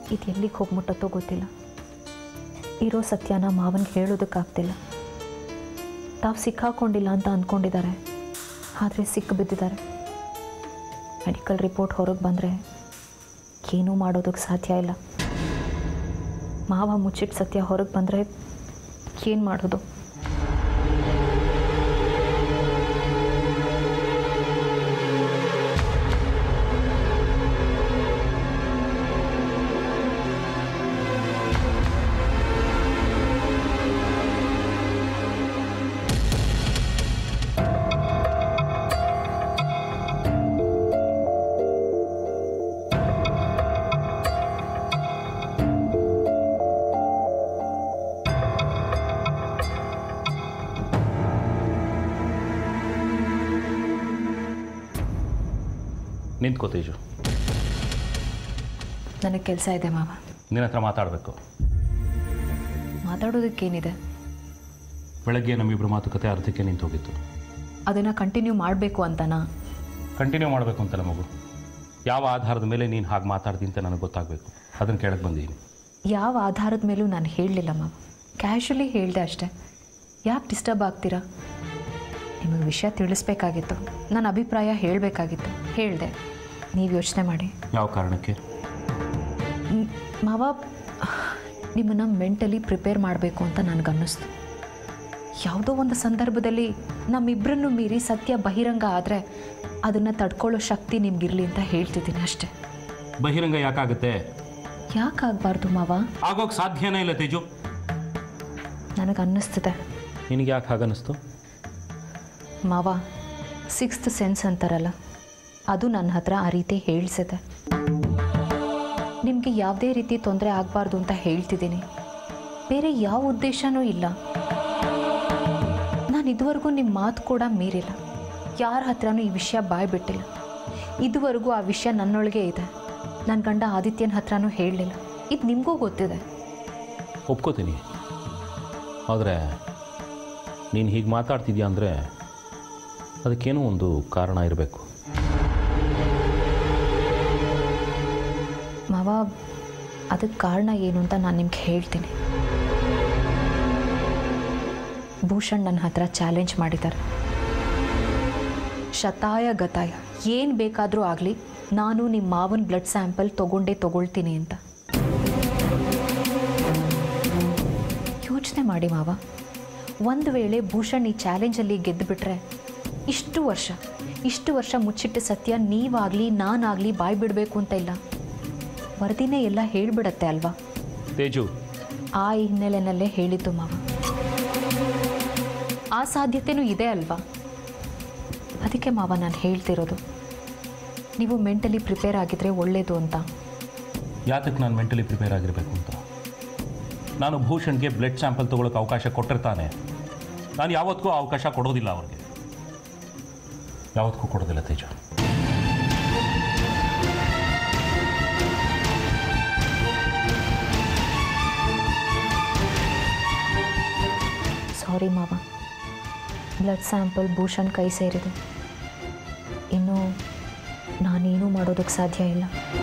ಇದು ಎಲ್ಲಿಗೆ ಹೋಗಿ ಮುಟ್ಟತ್ತೋ ಗೊತ್ತಿಲ್ಲ ಇರೋ ಸತ್ಯನ ಮಾವನಿಗೆ ಹೇಳೋದಕ್ಕಾಗ್ತಿಲ್ಲ ತಾವು ಸಿಕ್ಕಾಕೊಂಡಿಲ್ಲ ಅಂತ ಅಂದ್ಕೊಂಡಿದ್ದಾರೆ ಆದರೆ ಸಿಕ್ಕು ಬಿದ್ದಿದ್ದಾರೆ ಮೆಡಿಕಲ್ ರಿಪೋರ್ಟ್ ಹೊರಗೆ ಬಂದರೆ ಏನೂ ಮಾಡೋದಕ್ಕೆ ಸಾಧ್ಯ ಇಲ್ಲ ಮಾವ ಮುಚ್ಚಿಟ್ಟು ಸತ್ಯ ಹೊರಗೆ ಬಂದರೆ ಏನು ಮಾಡೋದು ನಿಂತ್ಕೋ ತೇಜು ನನಗೆ ಕೆಲಸ ಇದೆ ಮಾವ ನಿನ್ನ ಹತ್ರ ಮಾತಾಡಬೇಕು ಮಾತಾಡೋದಕ್ಕೇನಿದೆ ಬೆಳಗ್ಗೆ ನಮ್ಮಿಬ್ಬರು ಮಾತುಕತೆ ಅರ್ಧಕ್ಕೆ ನಿಂತು ಹೋಗಿತ್ತು ಅದನ್ನು ಕಂಟಿನ್ಯೂ ಮಾಡಬೇಕು ಅಂತನಾ ಕಂಟಿನ್ಯೂ ಮಾಡಬೇಕು ಅಂತಲ್ಲ ಮಗು ಯಾವ ಆಧಾರದ ಮೇಲೆ ನೀನು ಹಾಗೆ ಮಾತಾಡ್ದಿ ಅಂತ ನನಗೆ ಗೊತ್ತಾಗಬೇಕು ಅದನ್ನು ಕೇಳಕ್ಕೆ ಬಂದಿದ್ದೀನಿ ಯಾವ ಆಧಾರದ ಮೇಲೂ ನಾನು ಹೇಳಲಿಲ್ಲ ಮಾವ ಕ್ಯಾಶುಲಿ ಹೇಳಿದೆ ಅಷ್ಟೇ ಯಾಕೆ ಡಿಸ್ಟರ್ಬ್ ಆಗ್ತೀರಾ ನಿಮಗೆ ವಿಷಯ ತಿಳಿಸ್ಬೇಕಾಗಿತ್ತು ನನ್ನ ಅಭಿಪ್ರಾಯ ಹೇಳಬೇಕಾಗಿತ್ತು ಹೇಳಿದೆ ನೀವು ಯೋಚನೆ ಮಾಡಿ ಯಾವ ಕಾರಣಕ್ಕೆ ಮ್, ಮಾವ ನಿಮ್ಮನ್ನು ಮೆಂಟಲಿ ಪ್ರಿಪೇರ್ ಮಾಡಬೇಕು ಅಂತ ನನಗನ್ನಿಸ್ತು ಯಾವುದೋ ಒಂದು ಸಂದರ್ಭದಲ್ಲಿ ನಮ್ಮಿಬ್ಬರನ್ನು ಮೀರಿ ಸತ್ಯ ಬಹಿರಂಗ ಆದರೆ ಅದನ್ನು ತಡ್ಕೊಳ್ಳೋ ಶಕ್ತಿ ನಿಮ್ಗಿರಲಿ ಅಂತ ಹೇಳ್ತಿದ್ದೀನಿ ಅಷ್ಟೇ ಬಹಿರಂಗ ಯಾಕಾಗುತ್ತೆ ಯಾಕಾಗಬಾರ್ದು ಮಾವ ಆಗೋಕ್ಕೆ ಸಾಧ್ಯನೇ ಇಲ್ಲ ತೇಜು ನನಗೆ ಅನ್ನಿಸ್ತಿದೆ ನಿನಗೆ ಯಾಕೆ ಹಾಗನ್ನಿಸ್ತು ಮಾವ ಸಿಕ್ಸ್ತ್ ಸೆನ್ಸ್ ಅಂತಾರಲ್ಲ ಅದು ನನ್ನ ಹತ್ರ ಆ ರೀತಿ ಹೇಳ್ಸಿದೆ ನಿಮಗೆ ಯಾವುದೇ ರೀತಿ ತೊಂದರೆ ಆಗಬಾರ್ದು ಅಂತ ಹೇಳ್ತಿದ್ದೀನಿ ಬೇರೆ ಯಾವ ಉದ್ದೇಶನೂ ಇಲ್ಲ ನಾನು ಇದುವರೆಗೂ ನಿಮ್ಮ ಮಾತು ಕೂಡ ಮೀರಿಲ್ಲ ಯಾರ ಹತ್ರನೂ ಈ ವಿಷಯ ಬಾಯ್ ಬಿಟ್ಟಿಲ್ಲ ಇದುವರೆಗೂ ಆ ವಿಷಯ ನನ್ನೊಳಗೆ ಇದೆ ನನ್ನ ಗಂಡ ಆದಿತ್ಯನ ಹತ್ರನೂ ಹೇಳಲಿಲ್ಲ ಇದು ನಿಮಗೂ ಗೊತ್ತಿದೆ ಒಪ್ಕೋತೀನಿ ಆದರೆ ನೀನು ಹೀಗೆ ಮಾತಾಡ್ತಿದ್ಯಾ ಅಂದರೆ ಅದಕ್ಕೇನೋ ಒಂದು ಕಾರಣ ಇರಬೇಕು ಮಾವ ಅದಕ್ಕೆ ಕಾರಣ ಏನು ಅಂತ ನಾನು ನಿಮ್ಗೆ ಹೇಳ್ತೀನಿ ಭೂಷಣ್ ನನ್ನ ಹತ್ರ ಚಾಲೆಂಜ್ ಮಾಡಿದ್ದಾರೆ ಶತಾಯ ಗತಾಯ ಏನು ಬೇಕಾದರೂ ಆಗಲಿ ನಾನು ನಿಮ್ಮ ಮಾವನ ಬ್ಲಡ್ ಸ್ಯಾಂಪಲ್ ತೊಗೊಂಡೇ ತೊಗೊಳ್ತೀನಿ ಅಂತ ಯೋಚನೆ ಮಾಡಿ ಮಾವ ಒಂದು ವೇಳೆ ಭೂಷಣ್ ಈ ಚಾಲೆಂಜಲ್ಲಿ ಗೆದ್ದುಬಿಟ್ರೆ ಇಷ್ಟು ವರ್ಷ ಇಷ್ಟು ವರ್ಷ ಮುಚ್ಚಿಟ್ಟ ಸತ್ಯ ನೀವಾಗಲಿ ನಾನಾಗಲಿ ಬಾಯ್ ಬಿಡಬೇಕು ಅಂತ ಇಲ್ಲ ವರದಿನೇ ಎಲ್ಲ ಹೇಳಿಬಿಡತ್ತೆ ಅಲ್ವಾ ತೇಜು ಆ ಹಿನ್ನೆಲೆನಲ್ಲೇ ಹೇಳಿದ್ದು ಮಾವ ಆ ಸಾಧ್ಯತೆನೂ ಇದೆ ಅಲ್ವಾ ಅದಕ್ಕೆ ಮಾವ ನಾನು ಹೇಳ್ತಿರೋದು ನೀವು ಮೆಂಟಲಿ ಪ್ರಿಪೇರ್ ಆಗಿದ್ರೆ ಒಳ್ಳೆಯದು ಅಂತ ಯಾತಕ್ಕೆ ನಾನು ಮೆಂಟಲಿ ಪ್ರಿಪೇರ್ ಆಗಿರಬೇಕು ಅಂತ ನಾನು ಭೂಷಣ್ಗೆ ಬ್ಲಡ್ ಸ್ಯಾಂಪಲ್ ತೊಗೊಳಕ್ಕೆ ಅವಕಾಶ ಕೊಟ್ಟಿರ್ತಾನೆ ನಾನು ಯಾವತ್ತಿಗೂ ಆ ಅವಕಾಶ ಕೊಡೋದಿಲ್ಲ ಅವ್ರಿಗೆ ಯಾವತ್ತಿಗೂ ಕೊಡೋದಿಲ್ಲ ತೇಜ ಸಾರಿ ಮಾವ ಬ್ಲಡ್ ಸ್ಯಾಂಪಲ್ ಭೂಷಣ್ ಕೈ ಸೇರಿದೆ ಇನ್ನು ನಾನೇನೂ ಮಾಡೋದಕ್ಕೆ ಸಾಧ್ಯ ಇಲ್ಲ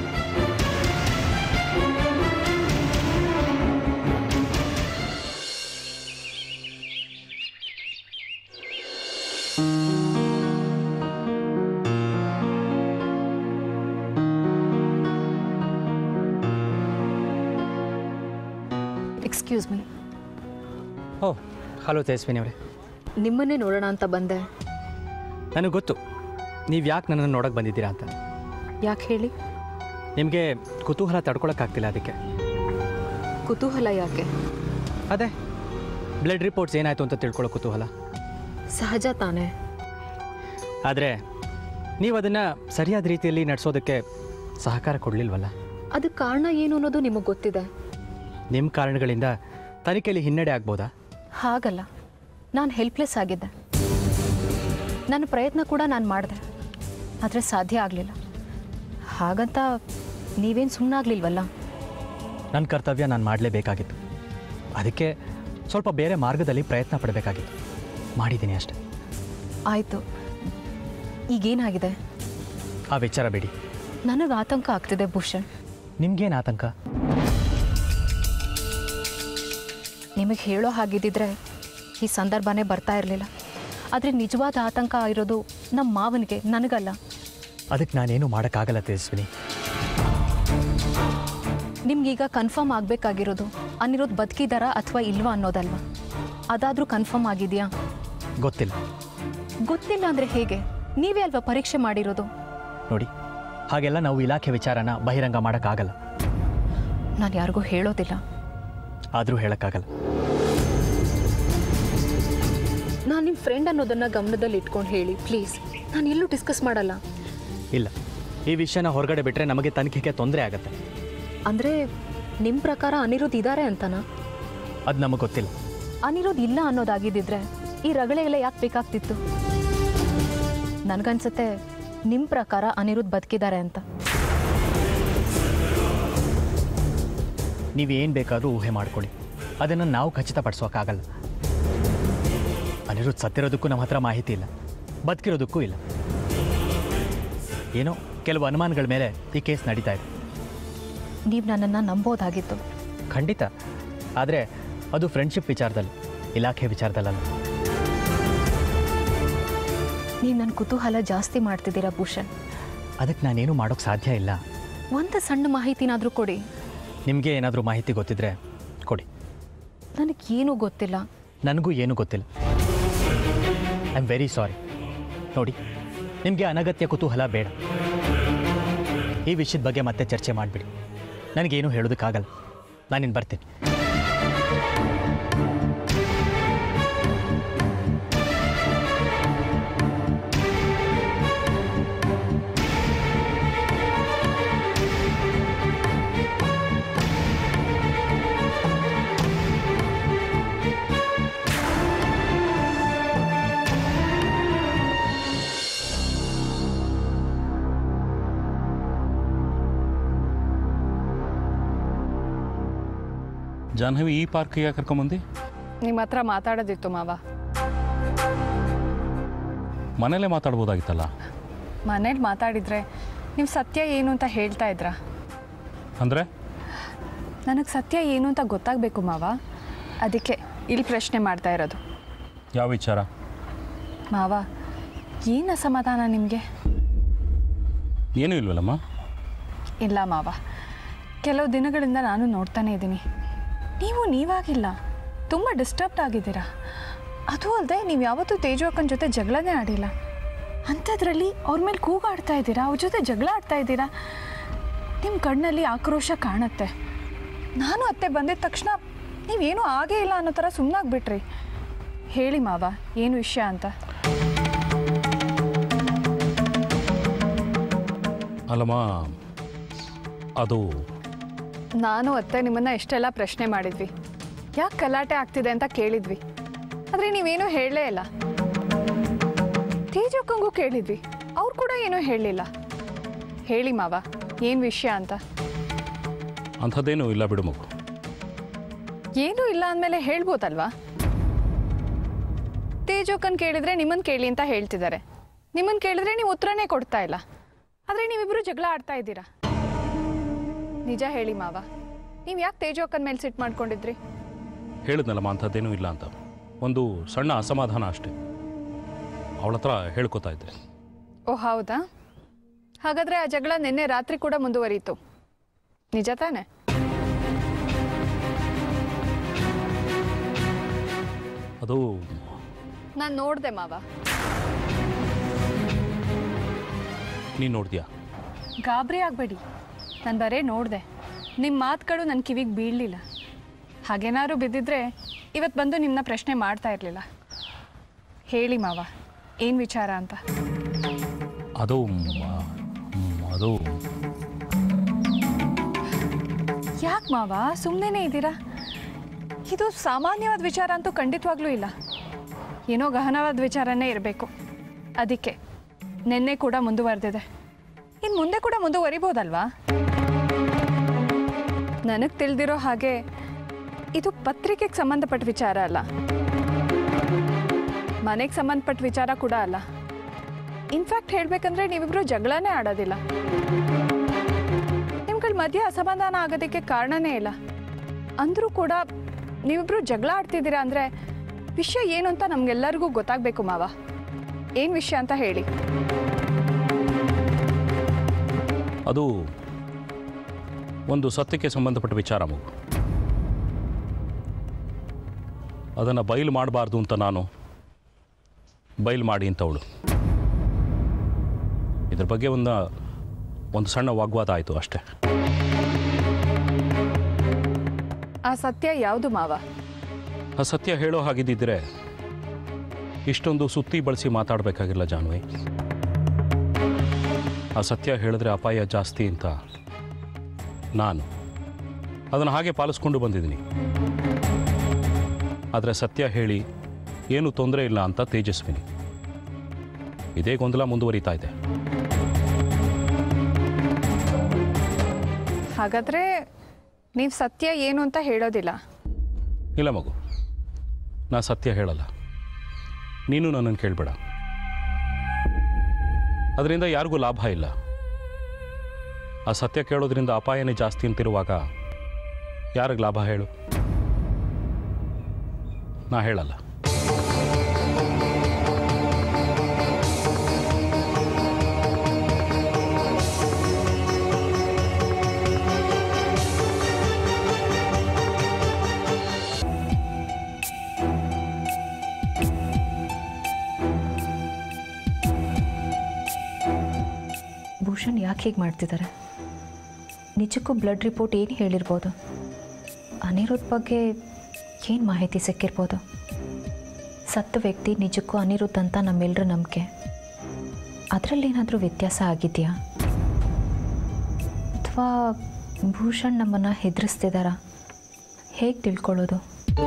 ಎಕ್ಸ್ಕ್ಯೂಸ್ ಮೀ ಓ ಹಲೋ ತೇಜಸ್ವಿನಿ ಅವರೇ ನಿಮ್ಮನ್ನೇ ನೋಡೋಣ ಅಂತ ಬಂದೆ ನನಗೆ ಗೊತ್ತು ನೀವು ಯಾಕೆ ನನ್ನನ್ನು ನೋಡೋಕೆ ಬಂದಿದ್ದೀರಾ ಅಂತ ಯಾಕೆ ಹೇಳಿ ನಿಮಗೆ ಕುತೂಹಲ ತಡ್ಕೊಳಕ್ಕಾಗ್ತಿಲ್ಲ ಅದಕ್ಕೆ ಕುತೂಹಲ ಯಾಕೆ ಅದೇ ಬ್ಲಡ್ ರಿಪೋರ್ಟ್ಸ್ ಏನಾಯಿತು ಅಂತ ತಿಳ್ಕೊಳ್ಳೋ ಕುತೂಹಲ ಸಹಜ ತಾನೇ ಆದರೆ ನೀವು ಅದನ್ನು ಸರಿಯಾದ ರೀತಿಯಲ್ಲಿ ನಡೆಸೋದಕ್ಕೆ ಸಹಕಾರ ಕೊಡಲಿಲ್ವಲ್ಲ ಅದಕ್ಕೆ ಕಾರಣ ಏನು ಅನ್ನೋದು ನಿಮಗೆ ಗೊತ್ತಿದೆ ನಿಮ್ಮ ಕಾರಣಗಳಿಂದ ತನಿಖೆಯಲ್ಲಿ ಹಿನ್ನಡೆ ಆಗ್ಬೋದಾ ಹಾಗಲ್ಲ ನಾನು ಹೆಲ್ಪ್ಲೆಸ್ ಆಗಿದ್ದೆ ನನ್ನ ಪ್ರಯತ್ನ ಕೂಡ ನಾನು ಮಾಡಿದೆ ಆದರೆ ಸಾಧ್ಯ ಆಗಲಿಲ್ಲ ಹಾಗಂತ ನೀವೇನು ಸುಮ್ಮನಾಗಲಿಲ್ವಲ್ಲ ನನ್ನ ಕರ್ತವ್ಯ ನಾನು ಮಾಡಲೇಬೇಕಾಗಿತ್ತು ಅದಕ್ಕೆ ಸ್ವಲ್ಪ ಬೇರೆ ಮಾರ್ಗದಲ್ಲಿ ಪ್ರಯತ್ನ ಪಡಬೇಕಾಗಿತ್ತು ಮಾಡಿದ್ದೀನಿ ಅಷ್ಟೆ ಆಯಿತು ಈಗೇನಾಗಿದೆ ಆ ವಿಚಾರ ಬಿಡಿ ನನಗೆ ಆತಂಕ ಆಗ್ತಿದೆ ಭೂಷಣ್ ನಿಮ್ಗೇನು ಆತಂಕ ನಿಮಗೆ ಹೇಳೋ ಹಾಗಿದ್ದಿದ್ರೆ ಈ ಸಂದರ್ಭನೇ ಬರ್ತಾ ಇರಲಿಲ್ಲ ಆದರೆ ನಿಜವಾದ ಆತಂಕ ಇರೋದು ನಮ್ಮ ಮಾವನಿಗೆ ನನಗಲ್ಲ ಅದಕ್ಕೆ ನಾನೇನು ಮಾಡೋಕ್ಕಾಗಲ್ಲ ತೇಜಸ್ವಿನಿ ನಿಮ್ಗೀಗ ಕನ್ಫರ್ಮ್ ಆಗಬೇಕಾಗಿರೋದು ಅನಿರೋಧ್ ಬದುಕಿದಾರಾ ಅಥವಾ ಇಲ್ವಾ ಅನ್ನೋದಲ್ವಾ ಅದಾದರೂ ಕನ್ಫರ್ಮ್ ಆಗಿದೆಯಾ ಗೊತ್ತಿಲ್ಲ ಗೊತ್ತಿಲ್ಲ ಅಂದರೆ ಹೇಗೆ ನೀವೇ ಅಲ್ವಾ ಪರೀಕ್ಷೆ ಮಾಡಿರೋದು ನೋಡಿ ಹಾಗೆಲ್ಲ ನಾವು ಇಲಾಖೆ ವಿಚಾರನ ಬಹಿರಂಗ ಮಾಡೋಕ್ಕಾಗಲ್ಲ ನಾನು ಯಾರಿಗೂ ಹೇಳೋದಿಲ್ಲ ಆದರೂ ಹೇಳೋಕ್ಕಾಗಲ್ಲ ನಾನು ನಿಮ್ಮ ಫ್ರೆಂಡ್ ಅನ್ನೋದನ್ನು ಗಮನದಲ್ಲಿ ಇಟ್ಕೊಂಡು ಹೇಳಿ ಪ್ಲೀಸ್ ನಾನು ಎಲ್ಲೂ ಡಿಸ್ಕಸ್ ಮಾಡಲ್ಲ ಇಲ್ಲ ಈ ವಿಷಯನ ಹೊರಗಡೆ ಬಿಟ್ಟರೆ ನಮಗೆ ತನಿಖೆಗೆ ತೊಂದರೆ ಆಗುತ್ತೆ ಅಂದರೆ ನಿಮ್ಮ ಪ್ರಕಾರ ಅನಿರುದ್ಧ್ ಇದ್ದಾರೆ ಅಂತನಾ ಅದು ನಮಗೆ ಗೊತ್ತಿಲ್ಲ ಅನಿರುದ್ಧ್ ಇಲ್ಲ ಅನ್ನೋದಾಗಿದ್ದಿದ್ರೆ ಈ ರಗಳೆ ಎಲ್ಲ ಯಾಕೆ ಬೇಕಾಗ್ತಿತ್ತು ನನಗನ್ಸುತ್ತೆ ನಿಮ್ಮ ಪ್ರಕಾರ ಅನಿರುದ್ಧ್ ಬದುಕಿದ್ದಾರೆ ಅಂತ ನೀವೇನು ಬೇಕಾದರೂ ಊಹೆ ಮಾಡ್ಕೊಳ್ಳಿ ಅದನ್ನು ನಾವು ಖಚಿತಪಡಿಸೋಕ್ಕಾಗಲ್ಲ ಅನಿರುದ್ಧ್ ಸತ್ತಿರೋದಕ್ಕೂ ನಮ್ಮ ಹತ್ರ ಮಾಹಿತಿ ಇಲ್ಲ ಬದುಕಿರೋದಕ್ಕೂ ಇಲ್ಲ ಏನೋ ಕೆಲವು ಅನುಮಾನಗಳ ಮೇಲೆ ಈ ಕೇಸ್ ನಡೀತಾ ಇದೆ ನೀವು ನನ್ನನ್ನು ನಂಬೋದಾಗಿತ್ತು ಖಂಡಿತ ಆದರೆ ಅದು ಫ್ರೆಂಡ್ಶಿಪ್ ವಿಚಾರದಲ್ಲಿ ಇಲಾಖೆ ವಿಚಾರದಲ್ಲಲ್ಲ ನೀವು ನನ್ನ ಕುತೂಹಲ ಜಾಸ್ತಿ ಮಾಡ್ತಿದ್ದೀರಾ ಭೂಷಣ್ ಅದಕ್ಕೆ ನಾನೇನು ಮಾಡೋಕ್ಕೆ ಸಾಧ್ಯ ಇಲ್ಲ ಒಂದು ಸಣ್ಣ ಮಾಹಿತಿನಾದರೂ ಕೊಡಿ ನಿಮಗೆ ಏನಾದರೂ ಮಾಹಿತಿ ಗೊತ್ತಿದ್ರೆ ಕೊಡಿ ನನಗೇನೂ ಗೊತ್ತಿಲ್ಲ ನನಗೂ ಏನೂ ಗೊತ್ತಿಲ್ಲ ಐ ಆಮ್ ವೆರಿ ಸಾರಿ ನೋಡಿ ನಿಮಗೆ ಅನಗತ್ಯ ಕುತೂಹಲ ಬೇಡ ಈ ವಿಷಯದ ಬಗ್ಗೆ ಮತ್ತೆ ಚರ್ಚೆ ಮಾಡಿಬಿಡಿ ನನಗೇನು ಹೇಳೋದಕ್ಕಾಗಲ್ಲ ನಾನಿನ್ನು ಬರ್ತೀನಿ ಜಾಹ್ನವಿ ಈ ಪಾರ್ಕಿಗೆ ಕರ್ಕೊಂಬಂದು ನಿಮ್ಮ ಹತ್ರ ಮಾತಾಡೋದಿತ್ತು ಮಾವ ಮನೇಲೇ ಮಾತಾಡ್ಬೋದಾಗಿತ್ತಲ್ಲ ಮನೇಲಿ ಮಾತಾಡಿದ್ರೆ ನೀವು ಸತ್ಯ ಏನು ಅಂತ ಹೇಳ್ತಾ ಇದ್ರಾ ಅಂದರೆ ನನಗೆ ಸತ್ಯ ಏನು ಅಂತ ಗೊತ್ತಾಗಬೇಕು ಮಾವ ಅದಕ್ಕೆ ಇಲ್ಲಿ ಪ್ರಶ್ನೆ ಮಾಡ್ತಾ ಇರೋದು ಯಾವ ವಿಚಾರ ಮಾವ ಏನು ಅಸಮಾಧಾನ ನಿಮಗೆ ಏನೂ ಇಲ್ವಲ್ಲಮ್ಮ ಇಲ್ಲ ಮಾವ ಕೆಲವು ದಿನಗಳಿಂದ ನಾನು ನೋಡ್ತಾನೆ ಇದ್ದೀನಿ ನೀವು ನೀವಾಗಿಲ್ಲ ತುಂಬ ಡಿಸ್ಟರ್ಬ್ಡ್ ಆಗಿದ್ದೀರಾ ಅದು ಅಲ್ಲದೆ ನೀವು ಯಾವತ್ತೂ ತೇಜು ಅಕ್ಕನ ಜೊತೆ ಜಗಳನೇ ಆಡಿಲ್ಲ ಅಂಥದ್ರಲ್ಲಿ ಅವ್ರ ಮೇಲೆ ಕೂಗಾಡ್ತಾ ಇದ್ದೀರಾ ಅವ್ರ ಜೊತೆ ಜಗಳ ಆಡ್ತಾ ಇದ್ದೀರಾ ನಿಮ್ಮ ಕಣ್ಣಲ್ಲಿ ಆಕ್ರೋಶ ಕಾಣುತ್ತೆ ನಾನು ಅತ್ತೆ ಬಂದಿದ ತಕ್ಷಣ ನೀವೇನು ಆಗೇ ಇಲ್ಲ ಅನ್ನೋ ಥರ ಸುಮ್ಮನಾಗ್ಬಿಟ್ರಿ ಹೇಳಿ ಮಾವ ಏನು ವಿಷಯ ಅಂತ ಅಲ್ಲಮ್ಮ ಅದು ನಾನು ಅತ್ತೆ ನಿಮ್ಮನ್ನ ಎಷ್ಟೆಲ್ಲ ಪ್ರಶ್ನೆ ಮಾಡಿದ್ವಿ ಯಾಕೆ ಗಲಾಟೆ ಆಗ್ತಿದೆ ಅಂತ ಕೇಳಿದ್ವಿ ಆದರೆ ನೀವೇನೂ ಹೇಳಲೇ ಇಲ್ಲ ತೇಜಕ್ಕಂಗೂ ಕೇಳಿದ್ವಿ ಅವ್ರು ಕೂಡ ಏನೂ ಹೇಳಲಿಲ್ಲ ಹೇಳಿ ಮಾವ ಏನು ವಿಷಯ ಅಂತ ಅಂಥದ್ದೇನೂ ಇಲ್ಲ ಬಿಡು ಮಗು ಏನೂ ಇಲ್ಲ ಅಂದಮೇಲೆ ಹೇಳ್ಬೋದಲ್ವಾ ತೇಜಕ್ಕನ್ ಕೇಳಿದ್ರೆ ನಿಮ್ಮನ್ನು ಕೇಳಿ ಅಂತ ಹೇಳ್ತಿದ್ದಾರೆ ನಿಮ್ಮನ್ನು ಕೇಳಿದ್ರೆ ನೀವು ಉತ್ತರನೇ ಕೊಡ್ತಾ ಇಲ್ಲ ಆದರೆ ನೀವಿಬ್ಬರು ಜಗಳ ಆಡ್ತಾ ಇದ್ದೀರಾ ನಿಜ ಹೇಳಿ ಮಾವ ನೀವು ಯಾಕೆ ತೇಜಕ್ಕನ್ ಮೇಲೆ ಸಿಟ್ಟು ಮಾಡ್ಕೊಂಡಿದ್ರಿ ಹೇಳಿದ್ನಲ್ಲಮ್ಮ ಅಂಥದ್ದೇನೂ ಇಲ್ಲ ಅಂತ ಒಂದು ಸಣ್ಣ ಅಸಮಾಧಾನ ಅಷ್ಟೇ ಅವಳ ಹತ್ರ ಹೇಳ್ಕೊತಾ ಇದ್ದೆ ಓ ಹೌದಾ ಹಾಗಾದ್ರೆ ಆ ಜಗಳ ನಿನ್ನೆ ರಾತ್ರಿ ಕೂಡ ಮುಂದುವರಿಯಿತು ನಿಜ ತಾನೆ ಅದು ನಾನು ನೋಡಿದೆ ಮಾವ ನೀನು ನೋಡಿದ್ಯಾ ಗಾಬರಿ ಆಗಬೇಡಿ ನಾನು ಬರೇ ನೋಡಿದೆ ನಿಮ್ಮ ಮಾತುಗಳು ನನ್ನ ಕಿವಿಗೆ ಬೀಳಲಿಲ್ಲ ಹಾಗೇನಾದ್ರು ಬಿದ್ದಿದ್ರೆ ಇವತ್ತು ಬಂದು ನಿಮ್ಮನ್ನ ಪ್ರಶ್ನೆ ಮಾಡ್ತಾ ಇರಲಿಲ್ಲ ಹೇಳಿ ಮಾವ ಏನು ವಿಚಾರ ಅಂತ ಅದು ಮ್, ಮ್, ಅದು ಯಾಕೆ ಮಾವ ಸುಮ್ಮನೆ ಇದ್ದೀರಾ ಇದು ಸಾಮಾನ್ಯವಾದ ವಿಚಾರ ಅಂತೂ ಖಂಡಿತವಾಗ್ಲೂ ಇಲ್ಲ ಏನೋ ಗಹನವಾದ ವಿಚಾರನೇ ಇರಬೇಕು ಅದಕ್ಕೆ ನಿನ್ನೆ ಕೂಡ ಮುಂದುವರೆದಿದೆ ಇನ್ನು ಮುಂದೆ ಕೂಡ ಮುಂದುವರಿಬೋದಲ್ವಾ ನನಗೆ ತಿಳಿದಿರೋ ಹಾಗೆ ಇದು ಪತ್ರಿಕೆಗೆ ಸಂಬಂಧಪಟ್ಟ ವಿಚಾರ ಅಲ್ಲ ಮನೆಗೆ ಸಂಬಂಧಪಟ್ಟ ವಿಚಾರ ಕೂಡ ಅಲ್ಲ ಇನ್ಫ್ಯಾಕ್ಟ್ ಹೇಳಬೇಕಂದ್ರೆ ನೀವಿಬ್ರು ಜಗಳನೇ ಆಡೋದಿಲ್ಲ ನಿಮ್ಗಳ ಮಧ್ಯೆ ಅಸಮಾಧಾನ ಆಗೋದಕ್ಕೆ ಕಾರಣನೇ ಇಲ್ಲ ಅಂದರೂ ಕೂಡ ನೀವಿಬ್ರು ಜಗಳ ಆಡ್ತಿದ್ದೀರಾ ಅಂದರೆ ವಿಷಯ ಏನು ಅಂತ ನಮಗೆಲ್ಲರಿಗೂ ಗೊತ್ತಾಗಬೇಕು ಮಾವ ಏನು ವಿಷಯ ಅಂತ ಹೇಳಿ ಅದು ಒಂದು ಸತ್ಯಕ್ಕೆ ಸಂಬಂಧಪಟ್ಟ ವಿಚಾರ ಮಗು ಅದನ್ನು ಬಯಲು ಮಾಡಬಾರ್ದು ಅಂತ ನಾನು ಬಯಲು ಮಾಡಿ ಅಂತವಳು ಇದ್ರ ಬಗ್ಗೆ ಒಂದು ಒಂದು ಸಣ್ಣ ವಾಗ್ವಾದ ಆಯಿತು ಅಷ್ಟೇ ಆ ಸತ್ಯ ಯಾವುದು ಮಾವ ಆ ಸತ್ಯ ಹೇಳೋ ಹಾಗಿದ್ದಿದ್ರೆ ಇಷ್ಟೊಂದು ಸುತ್ತಿ ಬಳಸಿ ಮಾತಾಡಬೇಕಾಗಿಲ್ಲ ಜಾನ್ವಿ ಆ ಸತ್ಯ ಹೇಳಿದ್ರೆ ಅಪಾಯ ಜಾಸ್ತಿ ಅಂತ ನಾನು ಅದನ್ನು ಹಾಗೆ ಪಾಲಿಸ್ಕೊಂಡು ಬಂದಿದ್ದೀನಿ ಆದರೆ ಸತ್ಯ ಹೇಳಿ ಏನು ತೊಂದರೆ ಇಲ್ಲ ಅಂತ ತೇಜಸ್ವಿನಿ ಇದೇ ಗೊಂದಲ ಮುಂದುವರಿತಾ ಇದೆ ಹಾಗಾದರೆ ನೀವು ಸತ್ಯ ಏನು ಅಂತ ಹೇಳೋದಿಲ್ಲ ಇಲ್ಲ ಮಗು ನಾ ಸತ್ಯ ಹೇಳಲ್ಲ ನೀನು ನನ್ನನ್ನು ಕೇಳಬೇಡ ಅದರಿಂದ ಯಾರಿಗೂ ಲಾಭ ಇಲ್ಲ ಆ ಸತ್ಯ ಕೇಳೋದ್ರಿಂದ ಅಪಾಯನೇ ಜಾಸ್ತಿ ಅಂತಿರುವಾಗ ಯಾರಿಗೆ ಲಾಭ ಹೇಳು ನಾ ಹೇಳಲ್ಲ ಭೂಷಣ್ ಯಾಕೆ ಹೀಗೆ ಮಾಡ್ತಿದ್ದಾರೆ ನಿಜಕ್ಕೂ ಬ್ಲಡ್ ರಿಪೋರ್ಟ್ ಏನು ಹೇಳಿರ್ಬೋದು ಅನಿರುದ್ಧ ಬಗ್ಗೆ ಏನು ಮಾಹಿತಿ ಸಿಕ್ಕಿರ್ಬೋದು ಸತ್ತ ವ್ಯಕ್ತಿ ನಿಜಕ್ಕೂ ಅನಿರುದ್ಧ ಅಂತ ನಮ್ಮೆಲ್ಲರ ನಂಬಿಕೆ ಅದರಲ್ಲೇನಾದರೂ ವ್ಯತ್ಯಾಸ ಆಗಿದೆಯಾ ಅಥವಾ ಭೂಷಣ್ ನಮ್ಮನ್ನು ಹೆದರಿಸ್ತಿದ್ದಾರಾ ಹೇಗೆ ತಿಳ್ಕೊಳ್ಳೋದು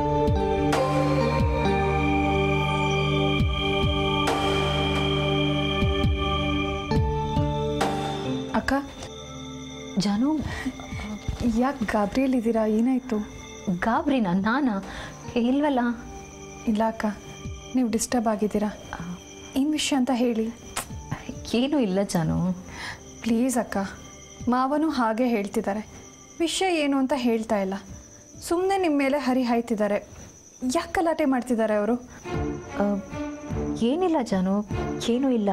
ಅಕ್ಕ ಜಾನು ಯಾಕೆ ಗಾಬರಿಯಲ್ಲಿದ್ದೀರಾ ಏನಾಯಿತು ಗಾಬ್ರಿನಾ ನಾನಾ ಇಲ್ವಲ್ಲ ಇಲ್ಲ ಅಕ್ಕ ನೀವು ಡಿಸ್ಟರ್ಬ್ ಆಗಿದ್ದೀರಾ ಏನು ವಿಷಯ ಅಂತ ಹೇಳಿ ಏನೂ ಇಲ್ಲ ಜಾನು ಪ್ಲೀಸ್ ಅಕ್ಕ ಮಾವನು ಹಾಗೆ ಹೇಳ್ತಿದ್ದಾರೆ ವಿಷಯ ಏನು ಅಂತ ಹೇಳ್ತಾ ಇಲ್ಲ ಸುಮ್ಮನೆ ನಿಮ್ಮ ಮೇಲೆ ಹರಿ ಹಾಯ್ತಿದ್ದಾರೆ ಯಾಕೆ ಗಲಾಟೆ ಮಾಡ್ತಿದ್ದಾರೆ ಅವರು ಆ, ಏನಿಲ್ಲ ಜಾನು ಏನೂ ಇಲ್ಲ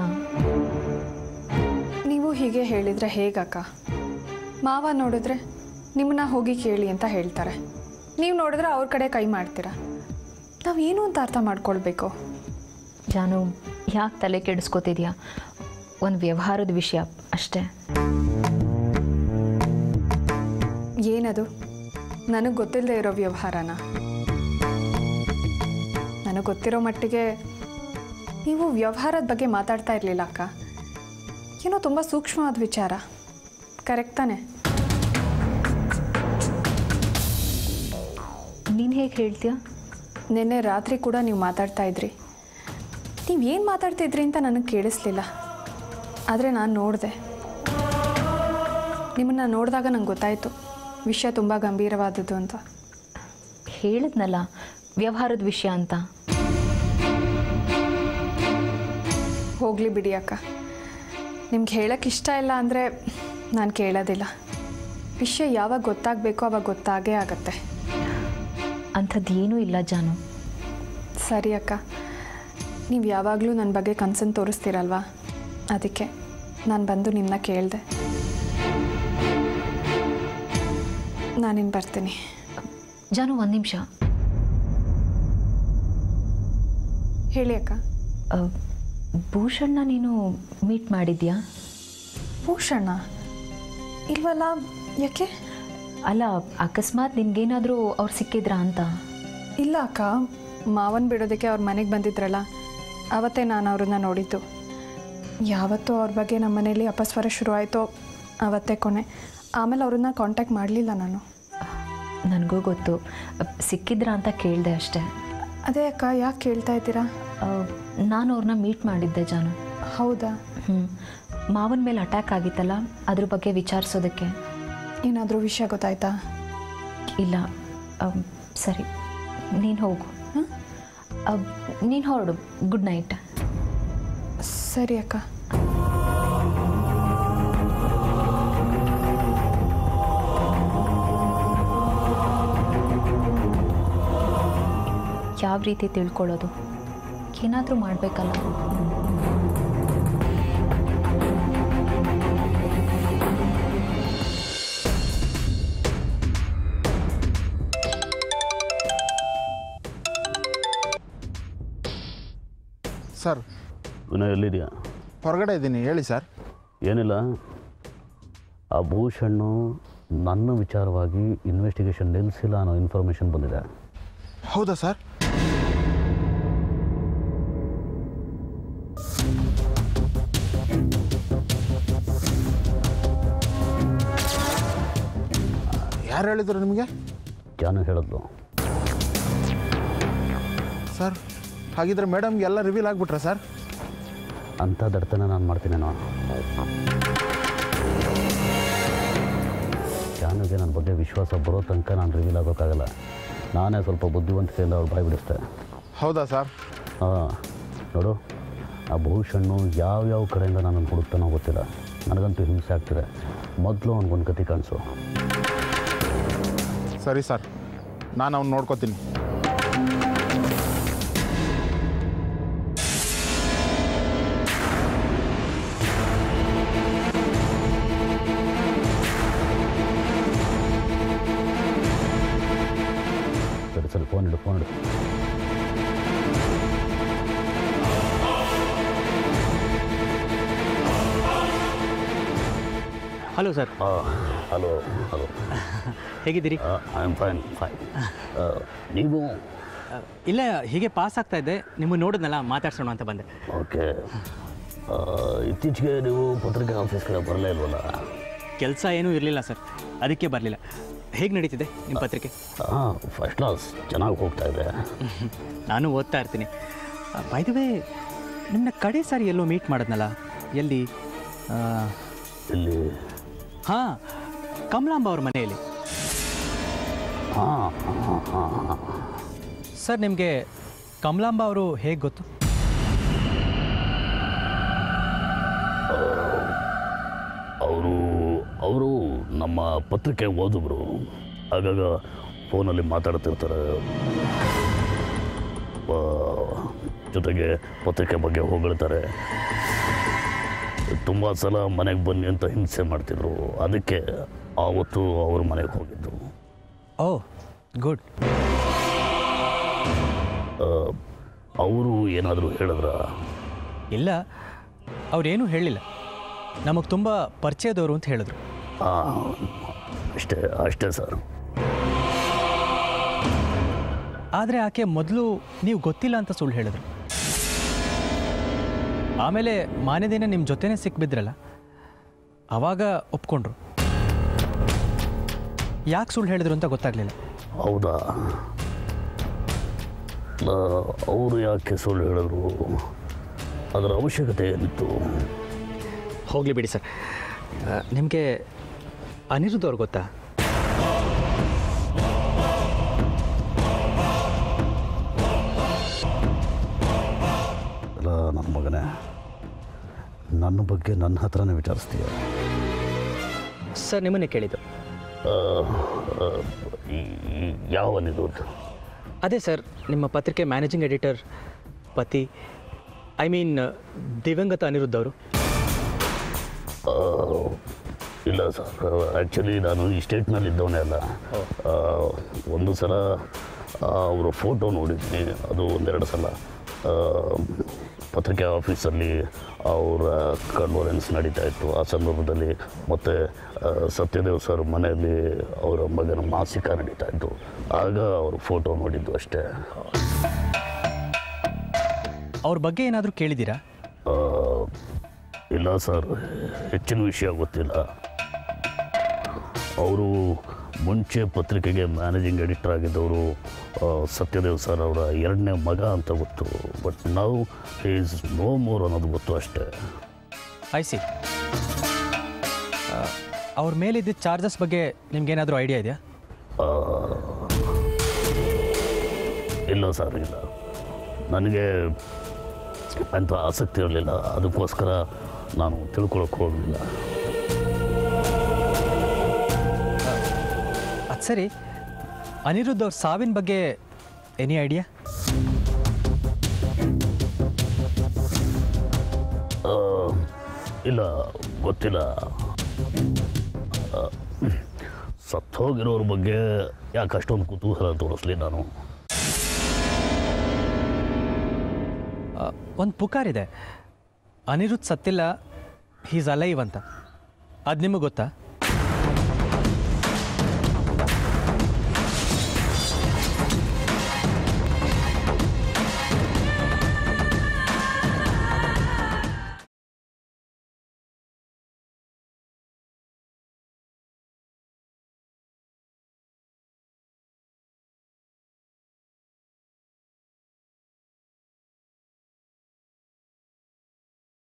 ನೀವು ಹೀಗೆ ಹೇಳಿದರೆ ಹೇಗಕ್ಕ ಮಾವ ನೋಡಿದ್ರೆ ನಿಮ್ಮನ್ನ ಹೋಗಿ ಕೇಳಿ ಅಂತ ಹೇಳ್ತಾರೆ ನೀವು ನೋಡಿದ್ರೆ ಅವ್ರ ಕಡೆ ಕೈ ಮಾಡ್ತೀರಾ ನಾವು ಏನು ಅಂತ ಅರ್ಥ ಮಾಡ್ಕೊಳ್ಬೇಕು ಜಾನು ಯಾಕೆ ತಲೆ ಕೆಡಿಸ್ಕೋತಿದ್ಯಾ ಒಂದು ವ್ಯವಹಾರದ ವಿಷಯ ಅಷ್ಟೇ ಏನದು ನನಗೆ ಗೊತ್ತಿಲ್ಲದೆ ಇರೋ ವ್ಯವಹಾರನ ನನಗೆ ಗೊತ್ತಿರೋ ಮಟ್ಟಿಗೆ ನೀವು ವ್ಯವಹಾರದ ಬಗ್ಗೆ ಮಾತಾಡ್ತಾ ಇರಲಿಲ್ಲ ಅಕ್ಕ ಏನೋ ತುಂಬ ಸೂಕ್ಷ್ಮವಾದ ವಿಚಾರ ಕರೆಕ್ಟ್ ತಾನೆ ನೀನು ಹೇಗೆ ಹೇಳ್ತೀಯಾ ನಿನ್ನೆ ರಾತ್ರಿ ಕೂಡ ನೀವು ಮಾತಾಡ್ತಾ ಇದ್ರಿ ನೀವು ಏನು ಮಾತಾಡ್ತಿದ್ರಿ ಅಂತ ನನಗೆ ಕೇಳಿಸ್ಲಿಲ್ಲ ಆದರೆ ನಾನು ನೋಡಿದೆ ನಿಮ್ಮನ್ನು ನೋಡಿದಾಗ ನಂಗೆ ಗೊತ್ತಾಯಿತು ವಿಷಯ ತುಂಬ ಗಂಭೀರವಾದದ್ದು ಅಂತ ಹೇಳಿದ್ನಲ್ಲ ವ್ಯವಹಾರದ ವಿಷಯ ಅಂತ ಹೋಗಲಿ ಬಿಡಿ ಅಕ್ಕ ನಿಮ್ಗೆ ಹೇಳೋಕ್ಕೆ ಇಷ್ಟ ಇಲ್ಲ ಅಂದರೆ ನಾನು ಕೇಳೋದಿಲ್ಲ ವಿಷಯ ಯಾವಾಗ ಗೊತ್ತಾಗಬೇಕೋ ಅವಾಗ ಗೊತ್ತಾಗೇ ಆಗತ್ತೆ ಅಂಥದ್ದು ಏನೂ ಇಲ್ಲ ಜಾನು ಸರಿ ಅಕ್ಕ ನೀವು ಯಾವಾಗಲೂ ನನ್ನ ಬಗ್ಗೆ ಕನ್ಸನ್ ತೋರಿಸ್ತೀರಲ್ವಾ ಅದಕ್ಕೆ ನಾನು ಬಂದು ನಿಮ್ಮನ್ನ ಕೇಳಿದೆ ನಾನಿನ್ನು ಬರ್ತೀನಿ ಜಾನು ಒಂದು ನಿಮಿಷ ಹೇಳಿ ಅಕ್ಕ ಭೂಷಣ್ಣ ನೀನು ಮೀಟ್ ಮಾಡಿದ್ಯಾ ಭೂಷಣ ಇಲ್ವಲ್ಲ ಯಾಕೆ ಅಲ್ಲ ಅಕಸ್ಮಾತ್ ನಿನ್ಗೇನಾದರೂ ಅವ್ರು ಸಿಕ್ಕಿದ್ರಾ ಅಂತ ಇಲ್ಲ ಅಕ್ಕ ಮಾವನ್ ಬಿಡೋದಕ್ಕೆ ಅವ್ರ ಮನೆಗೆ ಬಂದಿದ್ರಲ್ಲ ಅವತ್ತೇ ನಾನು ಅವ್ರನ್ನ ನೋಡಿದ್ದು ಯಾವತ್ತೂ ಅವ್ರ ಬಗ್ಗೆ ನಮ್ಮ ಮನೇಲಿ ಅಪಸ್ವರ ಶುರು ಆಯಿತೋ ಅವತ್ತೇ ಕೊನೆ ಆಮೇಲೆ ಅವ್ರನ್ನ ಕಾಂಟ್ಯಾಕ್ಟ್ ಮಾಡಲಿಲ್ಲ ನಾನು ನನಗೂ ಗೊತ್ತು ಸಿಕ್ಕಿದ್ರಾ ಅಂತ ಕೇಳಿದೆ ಅಷ್ಟೇ ಅದೇ ಅಕ್ಕ ಯಾಕೆ ಕೇಳ್ತಾ ಇದ್ದೀರಾ ನಾನು ಅವ್ರನ್ನ ಮೀಟ್ ಮಾಡಿದ್ದೆ ಜಾನು ಹೌದಾ ಹ್ಞೂ ಮಾವನ ಮೇಲೆ ಅಟ್ಯಾಕ್ ಆಗಿತ್ತಲ್ಲ ಅದ್ರ ಬಗ್ಗೆ ವಿಚಾರಿಸೋದಕ್ಕೆ ಏನಾದರೂ ವಿಷಯ ಗೊತ್ತಾಯ್ತಾ ಇಲ್ಲ ಅಮ್, ಸರಿ ನೀನು ಹೋಗು ಹಾಂ ನೀನು ಹೊರಡು ಗುಡ್ ನೈಟ್ ಸರಿ ಅಕ್ಕ ಯಾವ ರೀತಿ ತಿಳ್ಕೊಳ್ಳೋದು ಏನಾದರೂ ಮಾಡಬೇಕಲ್ಲ ಸರ್ ವಿನಯ್ ಎಲ್ಲಿದೆಯಾ ಹೊರಗಡೆ ಇದ್ದೀನಿ ಹೇಳಿ ಸರ್ ಏನಿಲ್ಲ ಆ ಭೂಷಣ್ಣು ನನ್ನ ವಿಚಾರವಾಗಿ ಇನ್ವೆಸ್ಟಿಗೇಷನ್ ನಿಲ್ಲಿಸಿಲ್ಲ ಅನ್ನೋ ಇನ್ಫಾರ್ಮೇಷನ್ ಬಂದಿದೆ ಹೌದಾ ಸರ್ ಯಾರು ಹೇಳಿದ್ರು ನಿಮಗೆ ಜಾನು ಹೇಳಿದ್ಲು ಸರ್ ಹಾಗಿದ್ರೆ ಮೇಡಮ್ಗೆ ಎಲ್ಲ ರಿವೀಲ್ ಆಗಿಬಿಟ್ರಾ ಸರ್ ಅಂಥ ದಡ್ತನ ನಾನು ಮಾಡ್ತೀನಿ ನಾನು ಜಾನುಗೆ ನನ್ನ ಬಗ್ಗೆ ವಿಶ್ವಾಸ ಬರೋ ತನಕ ನಾನು ರಿವೀಲ್ ಆಗೋಕ್ಕಾಗಲ್ಲ ನಾನೇ ಸ್ವಲ್ಪ ಬುದ್ಧಿವಂತಿಕೆಯಿಂದ ಅವ್ಳು ಬಾಯಿ ಬಿಡಿಸ್ದೆ ಹೌದಾ ಸರ್ ಹಾಂ ನೋಡು ಆ ಭೂಷಣ್ಣು ಯಾವ್ಯಾವ ಕಡೆಯಿಂದ ನನ್ನನ್ನು ಹುಡುಕ್ತಾನೋ ಗೊತ್ತಿಲ್ಲ ನನಗಂತೂ ಹಿಂಸೆ ಆಗ್ತಿದೆ ಮೊದಲು ಅವ್ನಿಗೊಂದು ಗತಿ ಕಾಣಿಸು ಸರಿ ಸರ್ ನಾನು ಅವ್ನು ನೋಡ್ಕೋತೀನಿ ಸರಿ ಸರಿ ಫೋನ್ ಇಡು ಫೋನ್ ಇಡು ಹಲೋ ಸರ್ ಹಲೋ ಹಲೋ ಹೇಗಿದ್ದೀರಿ ಐ ಆಮ್ ಫೈನ್ ಫೈನ್ ನೀವು ಇಲ್ಲ ಹೀಗೆ ಪಾಸ್ ಆಗ್ತಾ ಇದ್ದೆ ನಿಮ್ಮನ್ನು ನೋಡಿದ್ನಲ್ಲ ಮಾತಾಡ್ಸೋಣ ಅಂತ ಬಂದೆ ಓಕೆ ಇತ್ತೀಚೆಗೆ ನೀವು ಪತ್ರಿಕೆ ಆಫೀಸ್ ಕಡೆ ಬರಲೇ ಇಲ್ವಲ್ಲ ಕೆಲಸ ಏನೂ ಇರಲಿಲ್ಲ ಸರ್ ಅದಕ್ಕೆ ಬರಲಿಲ್ಲ ಹೇಗೆ ನಡೀತಿದೆ ನಿಮ್ಮ ಪತ್ರಿಕೆ ಹಾಂ ಫಸ್ಟ್ ಕ್ಲಾಸ್ ಚೆನ್ನಾಗಿ ಹೋಗ್ತಾ ಇದೆ ನಾನು ಓದ್ತಾ ಇರ್ತೀನಿ ಬೈದವೇ ನಿಮ್ಮನ್ನ ಕಡೆ ಸಾರಿ ಎಲ್ಲೋ ಮೀಟ್ ಮಾಡಿದ್ನಲ್ಲ ಎಲ್ಲಿ ಇಲ್ಲಿ ಹಾಂ ಕಮಲಾಂಬ ಅವ್ರ ಮನೆಯಲ್ಲಿ ಹಾಂ ಹಾಂ ಹಾಂ ಹಾಂ ಸರ್ ನಿಮಗೆ ಕಮಲಾಂಬ ಅವರು ಹೇಗೆ ಗೊತ್ತು ಅವರು ಅವರು ನಮ್ಮ ಪತ್ರಿಕೆ ಓದಿದ್ರು ಆಗಾಗ ಫೋನಲ್ಲಿ ಮಾತಾಡ್ತಿರ್ತಾರೆ ಆ, ಜೊತೆಗೆ ಪತ್ರಿಕೆ ಬಗ್ಗೆ ಹೊಗಳ್ತಾರೆ ತುಂಬ ಸಲ ಮನೆಗೆ ಬನ್ನಿ ಅಂತ ಹಿಂಸೆ ಮಾಡ್ತಿದ್ರು ಅದಕ್ಕೆ ಆವತ್ತು ಅವ್ರ ಮನೆಗೆ ಹೋಗಿದ್ದು ಓ ಗುಡ್ ಅವರು ಏನಾದರೂ ಹೇಳಿದ್ರ ಇಲ್ಲ ಅವ್ರೇನೂ ಹೇಳಿಲ್ಲ ನಮಗೆ ತುಂಬ ಪರಿಚಯದವರು ಅಂತ ಹೇಳಿದ್ರು ಅಷ್ಟೇ ಅಷ್ಟೇ ಸರ್ ಆದರೆ ಆಕೆ ಮೊದಲು ನೀವು ಗೊತ್ತಿಲ್ಲ ಅಂತ ಸುಳ್ಳು ಹೇಳಿದ್ರು ಆಮೇಲೆ ಮಾನ್ಯ ದಿನ ನಿಮ್ಮ ಜೊತೆನೇ ಸಿಕ್ಬಿದ್ರಲ್ಲ ಆವಾಗ ಒಪ್ಕೊಂಡ್ರು ಯಾಕೆ ಸುಳ್ಳು ಹೇಳಿದ್ರು ಅಂತ ಗೊತ್ತಾಗಲಿಲ್ಲ ಹೌದಾ ಅವರು ಯಾಕೆ ಸುಳ್ಳು ಹೇಳಿದ್ರು ಅದರ ಅವಶ್ಯಕತೆ ಏನಿತ್ತು ಹೋಗಲಿ ಬಿಡಿ ಸರ್ ನಿಮಗೆ ಅನಿರುದ್ಧ ಅವ್ರು ಗೊತ್ತಾ ಅಲ್ಲ ನನ್ನ ಮಗನೇ ನನ್ನ ಬಗ್ಗೆ ನನ್ನ ಹತ್ರನೇ ವಿಚಾರಿಸ್ತೀಯ ಸರ್ ನಿಮ್ಮನ್ನೇ ಕೇಳಿದ್ದು ಆ, ಆ, ಈ- ಈ ಯಾವನಿದು ಅದೇ ಸರ್ ನಿಮ್ಮ ಪತ್ರಿಕೆ ಮ್ಯಾನೇಜಿಂಗ್ ಎಡಿಟರ್ ಪತಿ ಐ ಮೀನ್ ದಿವಂಗತ ಅನಿರುದ್ಧ ಅವರು ಆ, ಇಲ್ಲ ಸರ್ ಆ್ಯಕ್ಚುಲಿ ನಾನು ಈ ಸ್ಟೇಟ್ನಲ್ಲಿ ಇದ್ದವನೇ ಅಲ್ಲ ಆ, ಒಂದು ಸಲ ಅವರ ಫೋಟೋ ನೋಡಿದ್ದೀನಿ ಅದು ಒಂದೆರಡು ಸಲ ಆ, ಪತ್ರಿಕೆ ಆಫೀಸಲ್ಲಿ ಅವರ ಕನ್ವರೆನ್ಸ್ ನಡೀತಾ ಇತ್ತು ಆ ಸಂದರ್ಭದಲ್ಲಿ ಮತ್ತು ಆ, ಸತ್ಯದೇವ್ ಸರ್ ಮನೆಯಲ್ಲಿ ಅವರ ಮಗನ ಮಾಸಿಕ ನಡೀತಾ ಇತ್ತು ಆಗ ಅವ್ರ ಫೋಟೋ ನೋಡಿದ್ದು ಅಷ್ಟೇ ಅವ್ರ ಬಗ್ಗೆ ಏನಾದರೂ ಕೇಳಿದ್ದೀರಾ ಆ, ಇಲ್ಲ ಸರ್ ಹೆಚ್ಚಿನ ವಿಷಯ ಗೊತ್ತಿಲ್ಲ ಅವರು ಮುಂಚೆ ಪತ್ರಿಕೆಗೆ ಮ್ಯಾನೇಜಿಂಗ್ ಎಡಿಟರ್ ಆಗಿದ್ದವರು ಆ, ಸತ್ಯದೇವ್ ಸರ್ ಅವರ ಎರಡನೇ ಮಗ ಅಂತ ಗೊತ್ತು ಬಟ್ ನಾವು ಈಸ್ ನೋ ಮೋರ್ ಅನ್ನೋದು ಗೊತ್ತು ಅಷ್ಟೇ ಐ ಸಿ ಅವ್ರ ಮೇಲಿದ್ದ ಚಾರ್ಜಸ್ ಬಗ್ಗೆ ನಿಮ್ಗೇನಾದರೂ ಐಡಿಯಾ ಇದೆಯಾ ಆ, ಇಲ್ಲ ಸರ್ ಇಲ್ಲ ನನಗೆ ಅಂಥ ಆಸಕ್ತಿ ಇರಲಿಲ್ಲ ಅದಕ್ಕೋಸ್ಕರ ನಾನು ತಿಳ್ಕೊಳಕ್ಕೆ ಹೋಗಲಿಲ್ಲ ಅದು ಸರಿ ಅನಿರುದ್ಧ ಅವ್ರ ಸಾವಿನ ಬಗ್ಗೆ ಎನಿ ಐಡಿಯಾ ಇಲ್ಲ ಗೊತ್ತಿಲ್ಲ ಆ, ಸತ್ತೋಗಿರೋರ ಬಗ್ಗೆ ಯಾಕೆ ಅಷ್ಟೊಂದು ಕುತೂಹಲ ತೋರಿಸ್ಲಿ ನಾನು ಒಂದು ಪುಕಾರಿದೆ ಅನಿರುದ್ಧ್ ಸತ್ತಿಲ್ಲ ಹೀಸ್ ಅಲೈವ್ ಅಂತ ಅದು ನಿಮಗೆ ಗೊತ್ತಾ